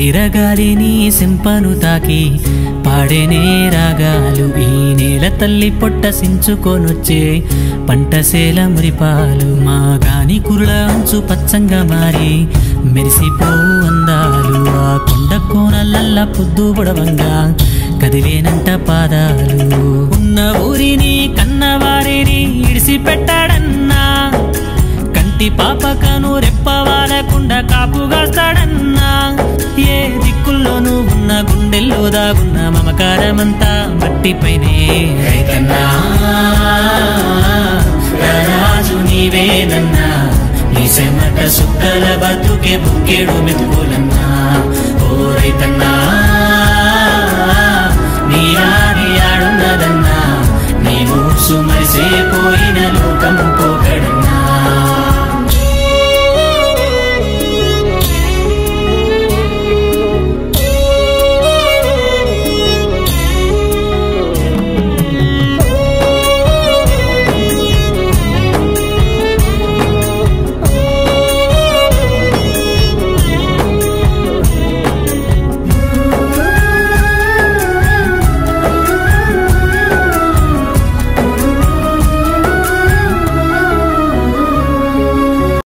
వీరగాలిని సింపను తాకి పాడేనే రాగాలు ఈ నేల తల్లి పొట్ట సించుకొనొచ్చే పంటసేల మురిపాలు మా గాని కురుల అంచు పచ్చంగా మారి మెరిసిపో అందాలు ఆ కొండ కోనలల్ల పొద్దు పొడవంగా కదిలేనంట పాదాలు ఉన్న ఊరిని కన్నవారిని ఇడిసి పెట్టాడన్నా కంటి పాపకను రెప్పవాలకుండా కాపుగాస్తాడన్నా ఏ దిక్కుల్లోనూ ఉన్న గుండెల్లో దాగున్న మమకారమంతా మట్టిపైనే రైతన్నా రాజు నీవేనన్నా నీ సెమట సుక్కల బతుకే బుక్కేడు మెతుకులన్నా ఓ రైతన్నా నీ ఆడి ఆడున్నదన్నా నీ మూసు